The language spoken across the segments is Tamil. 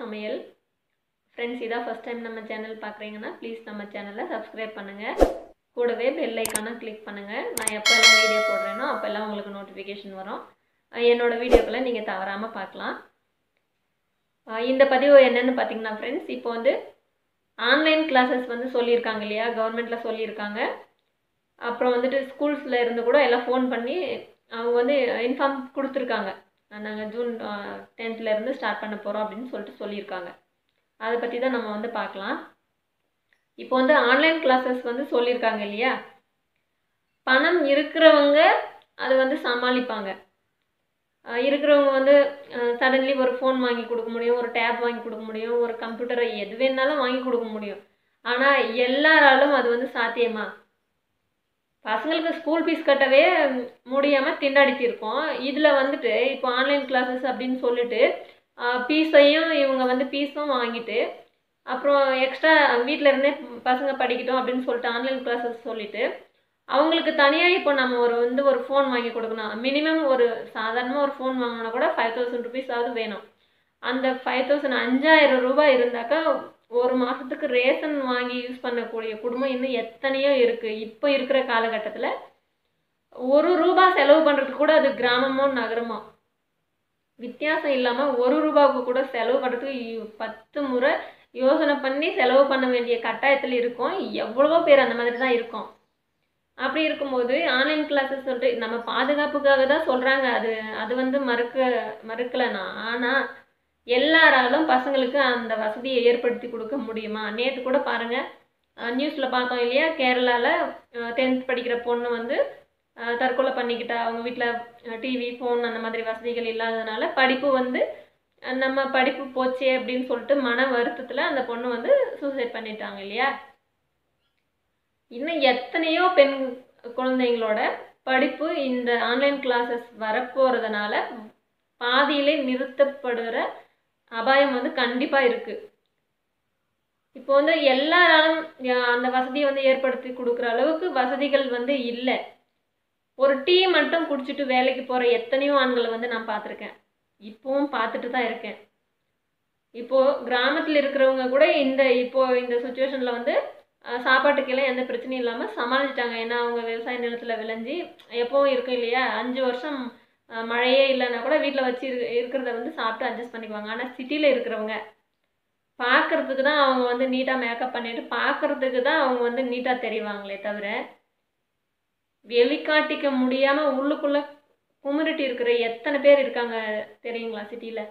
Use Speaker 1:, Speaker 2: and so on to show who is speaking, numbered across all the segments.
Speaker 1: சமையல் ஃப்ரெண்ட்ஸ் இதான் ஃபஸ்ட் டைம் நம்ம சேனல் பார்க்குறீங்கன்னா ப்ளீஸ் நம்ம சேனலை சப்ஸ்கிரைப் பண்ணுங்கள் கூடவே பெல் ஐக்கானை கிளிக் பண்ணுங்கள் நான் எப்போல்லாம் வீடியோ போடுறேனோ அப்போல்லாம் உங்களுக்கு நோட்டிஃபிகேஷன் வரும் அஹ் என்னோட வீடியோக்களை நீங்கள் தவறாமல் பார்க்கலாம் அஹ் இந்த பதிவு என்னன்னு பார்த்தீங்கன்னா ஃப்ரெண்ட்ஸ் இப்போ வந்து ஆன்லைன் கிளாஸஸ் வந்து சொல்லியிருக்காங்க இல்லையா கவர்மெண்ட்டில் சொல்லியிருக்காங்க அப்புறம் வந்துட்டு ஸ்கூல்ஸில் இருந்து கூட எல்லாம் ஃபோன் பண்ணி அவங்க வந்து இன்ஃபார்ம் கொடுத்துருக்காங்க நாங்கள் ஜூன் டென்த்லேருந்து ஸ்டார்ட் பண்ண போகிறோம் அப்படின்னு சொல்லிட்டு சொல்லியிருக்காங்க அதை பற்றி தான் நம்ம வந்து பார்க்கலாம் இப்போ வந்து ஆன்லைன் கிளாஸஸ் வந்து சொல்லியிருக்காங்க இல்லையா பணம் இருக்கிறவங்க அது வந்து சமாளிப்பாங்க அஹ் இருக்கிறவங்க வந்து சடன்லி ஒரு ஃபோன் வாங்கி கொடுக்க முடியும் ஒரு டேப் வாங்கி கொடுக்க முடியும் ஒரு கம்ப்யூட்டரை எது வேணாலும் வாங்கி கொடுக்க முடியும் ஆனால் எல்லாராலும் அது வந்து சாத்தியமா பசங்களுக்கு ஸ்கூல் ஃபீஸ் கட்டவே முடியாமல் திண்டாடிட்டு இருக்கோம் இதில் வந்துட்டு இப்போ ஆன்லைன் கிளாஸஸ் அப்படின்னு சொல்லிட்டு ஃபீஸையும் இவங்க வந்து ஃபீஸும் வாங்கிட்டு அப்புறம் எக்ஸ்ட்ரா வீட்டில் இருந்தே பசங்க படிக்கட்டும் அப்படின்னு சொல்லிட்டு ஆன்லைன் கிளாஸஸ் சொல்லிட்டு அவங்களுக்கு தனியாக இப்போ நம்ம ஒரு வந்து ஒரு ஃபோன் வாங்கி கொடுக்கணும் மினிமம் ஒரு சாதாரணமாக ஒரு ஃபோன் வாங்கினா கூட ஃபைவ் தௌசண்ட் ருபீஸாவது வேணும் அந்த ஃபைவ் தௌசண்ட் அஞ்சாயிரம் ரூபாய் இருந்தாக்கா ஒரு மாதத்துக்கு ரேஷன் வாங்கி யூஸ் பண்ணக்கூடிய குடும்பம் இன்னும் எத்தனையோ இருக்குது இப்போ இருக்கிற காலகட்டத்தில் ஒரு ரூபா செலவு பண்ணுறதுக்கு கூட அது கிராமமோ நகரமோ வித்தியாசம் இல்லாமல் ஒரு ரூபாவுக்கு கூட செலவு பண்ணுறதுக்கு பத்து முறை யோசனை பண்ணி செலவு பண்ண வேண்டிய கட்டாயத்தில் இருக்கோம் எவ்வளவோ பேர் அந்த மாதிரி தான் இருக்கோம் அப்படி இருக்கும்போது ஆன்லைன் கிளாஸஸ் சொல்லிட்டு நம்ம பாதுகாப்புக்காக தான் சொல்கிறாங்க அது அது வந்து மறுக்க மறுக்கலைண்ணா ஆனால் எல்லாராலும் பசங்களுக்கு அந்த வசதியை ஏற்படுத்தி கொடுக்க முடியுமா நேற்று கூட பாருங்கள் நியூஸில் பார்த்தோம் இல்லையா கேரளாவில் டென்த் படிக்கிற பொண்ணு வந்து தற்கொலை பண்ணிக்கிட்டா அவங்க வீட்டில் டிவி ஃபோன் அந்த மாதிரி வசதிகள் இல்லாததுனால படிப்பு வந்து நம்ம படிப்பு போச்சே அப்படின்னு சொல்லிட்டு மன வருத்தத்தில் அந்த பொண்ணு வந்து சூசைட் பண்ணிட்டாங்க இல்லையா இன்னும் எத்தனையோ பெண் குழந்தைங்களோட படிப்பு இந்த ஆன்லைன் கிளாஸஸ் வரப்போகிறதுனால பாதியிலே நிறுத்தப்படுகிற அபாயம் வந்து கண்டிப்பாக இருக்குது இப்போ வந்து எல்லாராலும் அந்த வசதியை வந்து ஏற்படுத்தி கொடுக்குற அளவுக்கு வசதிகள் வந்து இல்லை ஒரு டீ மட்டும் குடிச்சிட்டு வேலைக்கு போகிற எத்தனையோ ஆண்களை வந்து நான் பார்த்துருக்கேன் இப்போவும் பார்த்துட்டு தான் இருக்கேன் இப்போது கிராமத்தில் இருக்கிறவங்க கூட இந்த இப்போது இந்த சுச்சுவேஷனில் வந்து சாப்பாட்டுக்கெல்லாம் எந்த பிரச்சனையும் இல்லாமல் சமாளிச்சிட்டாங்க ஏன்னா அவங்க விவசாய நிலத்தில் விளைஞ்சி எப்போவும் இருக்கும் இல்லையா அஞ்சு வருஷம் மழையே இல்லைன்னா கூட வீட்டில் வச்சு இருக்கிறத வந்து சாப்பிட்டு அட்ஜஸ்ட் பண்ணிக்குவாங்க ஆனால் சிட்டியில் இருக்கிறவங்க பார்க்குறதுக்கு தான் அவங்க வந்து நீட்டாக மேக்கப் பண்ணிட்டு பார்க்குறதுக்கு தான் அவங்க வந்து நீட்டாக தெரிவாங்களே தவிர வெளிக்காட்டிக்க முடியாமல் உள்ளுக்குள்ளே குமுறிட்டு இருக்கிற எத்தனை பேர் இருக்காங்க தெரியுங்களா சிட்டியில்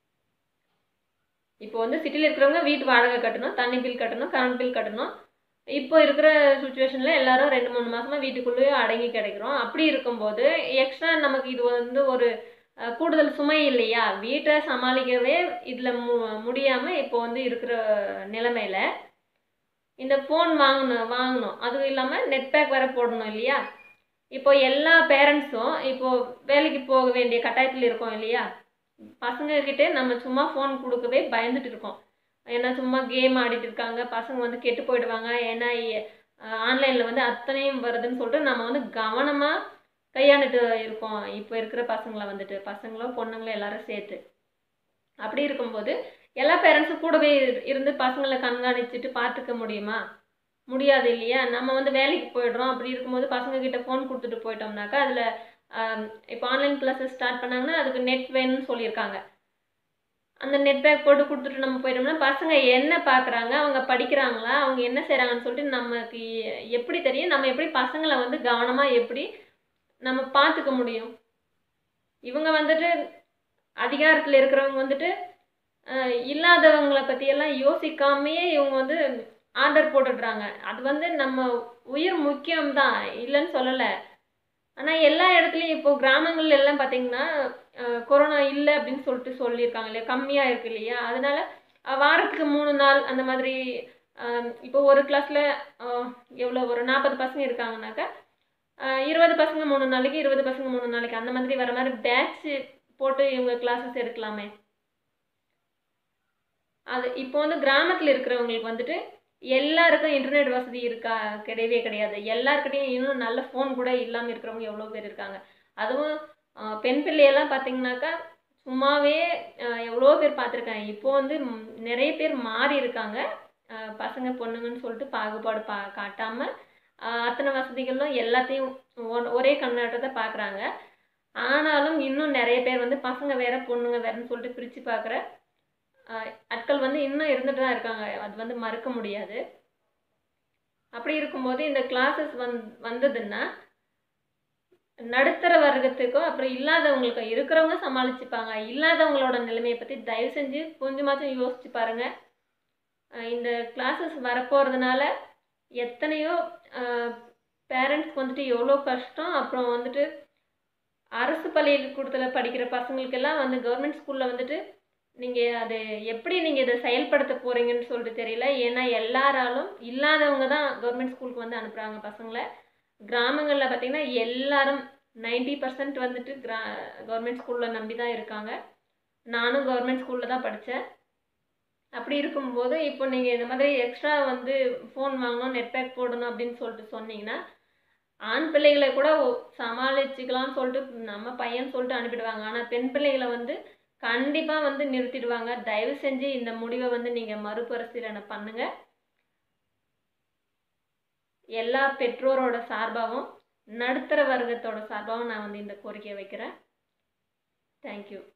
Speaker 1: இப்போ வந்து சிட்டியில் இருக்கிறவங்க வீட்டு வாடகை கட்டணும் தண்ணி பில் கட்டணும் கரண்ட் பில் கட்டணும் இப்போ இருக்கிற சுச்சுவேஷனில் எல்லாரும் ரெண்டு மூணு மாதமாக வீட்டுக்குள்ளேயே அடங்கி கிடைக்கிறோம் அப்படி இருக்கும்போது எக்ஸ்ட்ரா நமக்கு இது வந்து ஒரு கூடுதல் சுமை இல்லையா வீட்டை சமாளிக்கவே இதில் மு முடியாமல் இப்போ வந்து இருக்கிற நிலைமையில் இந்த ஃபோன் வாங்கணும் வாங்கணும் அதுவும் இல்லாமல் நெட் பேக் வேறு போடணும் இல்லையா இப்போ எல்லா பேரண்ட்ஸும் இப்போது வேலைக்கு போக வேண்டிய கட்டாயத்தில் இருக்கோம் இல்லையா பசங்கக்கிட்டே நம்ம சும்மா ஃபோன் கொடுக்கவே பயந்துட்டு இருக்கோம் ஏன்னா சும்மா கேம் ஆடிட்டு இருக்காங்க பசங்க வந்து கெட்டு போயிடுவாங்க ஏன்னா ஆன்லைனில் வந்து அத்தனையும் வருதுன்னு சொல்லிட்டு நம்ம வந்து கவனமாக கையாண்டுட்டு இருக்கோம் இப்போ இருக்கிற பசங்களை வந்துட்டு பசங்களும் பொண்ணுங்களும் எல்லாரும் சேர்த்து அப்படி இருக்கும்போது எல்லா பேரண்ட்ஸும் கூடவே இருந்து பசங்களை கண்காணிச்சுட்டு பார்த்துக்க முடியுமா முடியாது இல்லையா நம்ம வந்து வேலைக்கு போயிடுறோம் அப்படி இருக்கும்போது பசங்க கிட்ட ஃபோன் கொடுத்துட்டு போயிட்டோம்னாக்கா அதில் இப்போ ஆன்லைன் கிளாஸஸ் ஸ்டார்ட் பண்ணாங்கன்னா அதுக்கு நெட் வேணும்னு சொல்லியிருக்காங்க அந்த நெட் பேக் போட்டு கொடுத்துட்டு நம்ம போயிட்டோம்னா பசங்க என்ன பார்க்குறாங்க அவங்க படிக்கிறாங்களா அவங்க என்ன செய்கிறாங்கன்னு சொல்லிட்டு நமக்கு எப்படி தெரியும் நம்ம எப்படி பசங்களை வந்து கவனமாக எப்படி நம்ம பார்த்துக்க முடியும் இவங்க வந்துட்டு அதிகாரத்தில் இருக்கிறவங்க வந்துட்டு இல்லாதவங்களை பற்றியெல்லாம் யோசிக்காமையே இவங்க வந்து ஆர்டர் போட்டுடுறாங்க அது வந்து நம்ம உயிர் முக்கியம்தான் இல்லைன்னு சொல்லலை ஆனால் எல்லா இடத்துலையும் இப்போது கிராமங்கள் எல்லாம் பார்த்தீங்கன்னா கொரோனா இல்லை அப்படின்னு சொல்லிட்டு சொல்லியிருக்காங்க இல்லையா கம்மியாக இருக்கு இல்லையா அதனால வாரத்துக்கு மூணு நாள் அந்த மாதிரி இப்போ ஒரு கிளாஸில் எவ்வளோ ஒரு நாற்பது பசங்க இருக்காங்கனாக்கா இருபது பசங்க மூணு நாளைக்கு இருபது பசங்க மூணு நாளைக்கு அந்த மாதிரி வர மாதிரி பேட்ச் போட்டு இவங்க கிளாஸஸ் எடுக்கலாமே அது இப்போ வந்து கிராமத்தில் இருக்கிறவங்களுக்கு வந்துட்டு எல்லாருக்கும் இன்டர்நெட் வசதி இருக்கா கிடையவே கிடையாது எல்லாருக்கிட்டையும் இன்னும் நல்ல ஃபோன் கூட இல்லாமல் இருக்கிறவங்க எவ்வளோ பேர் இருக்காங்க அதுவும் பெண் பிள்ளையெல்லாம் பார்த்தீங்கன்னாக்கா சும்மாவே அஹ், எவ்வளோ பேர் பார்த்துருக்கேன் இப்போ வந்து ம், நிறைய பேர் மாறி இருக்காங்க அஹ், பசங்க பொண்ணுங்கன்னு சொல்லிட்டு பாகுபாடு பா காட்டாமல் அத்தனை வசதிகளும் எல்லாத்தையும் ஒ- ஒரே கண்ணாட்டத்தை பார்க்குறாங்க ஆனாலும் இன்னும் நிறைய பேர் வந்து பசங்க வேற பொண்ணுங்க வேறன்னு சொல்லிட்டு பிரித்து பார்க்குற ஆட்கள் வந்து இன்னும் இருந்துட்டு தான் இருக்காங்க அது வந்து மறுக்க முடியாது அப்படி இருக்கும்போது இந்த கிளாஸஸ் வந் வந்ததுன்னா நடுத்தர வர்க்கத்துக்கோ அப்புறம் இல்லாதவங்களுக்கோ இருக்கிறவங்க சமாளிச்சுப்பாங்க இல்லாதவங்களோட நிலைமையை பற்றி தயவு செஞ்சு கொஞ்சமாச்சும் யோசிச்சு பாருங்க அஹ் இந்த கிளாஸஸ் வரப்போகிறதுனால எத்தனையோ பேரண்ட்ஸ்க்கு வந்துட்டு எவ்வளோ கஷ்டம் அப்புறம் வந்துட்டு அரசு பள்ளிக்கூடத்தில் படிக்கிற பசங்களுக்கெல்லாம் வந்து கவர்மெண்ட் ஸ்கூலில் வந்துட்டு நீங்கள் அது எப்படி நீங்கள் இதை செயல்படுத்த போகிறீங்கன்னு சொல்லிட்டு தெரியல ஏன்னா எல்லாராலும் இல்லாதவங்க தான் கவர்மெண்ட் ஸ்கூலுக்கு வந்து அனுப்புகிறாங்க பசங்களை கிராமங்களில் பார்த்தீங்கன்னா எல்லாரும் நைன்டி பர்சன்ட் வந்துட்டு கிரா கவர்மெண்ட் ஸ்கூலில் நம்பி தான் இருக்காங்க நானும் கவர்மெண்ட் ஸ்கூலில் தான் படித்தேன் அப்படி இருக்கும்போது இப்போ நீங்கள் இந்த மாதிரி எக்ஸ்ட்ரா வந்து ஃபோன் வாங்கணும் நெட் பேக் போடணும் அப்படின்னு சொல்லிட்டு சொன்னீங்கன்னா ஆண் பிள்ளைகளை கூட ஒ- சமாளிச்சுக்கலாம்னு சொல்லிட்டு நம்ம பையன் சொல்லிட்டு அனுப்பிடுவாங்க ஆனால் பெண் பிள்ளைகளை வந்து கண்டிப்பாக வந்து நிறுத்திடுவாங்க தயவு செஞ்சு இந்த முடிவை வந்து நீங்கள் மறுபரிசீலனை பண்ணுங்க எல்லா பெற்றோரோட சார்பாகவும் நடுத்தர வர்க்கத்தோட சார்பாகவும் நான் வந்து இந்த கோரிக்கையை வைக்கிறேன் தேங்க்யூ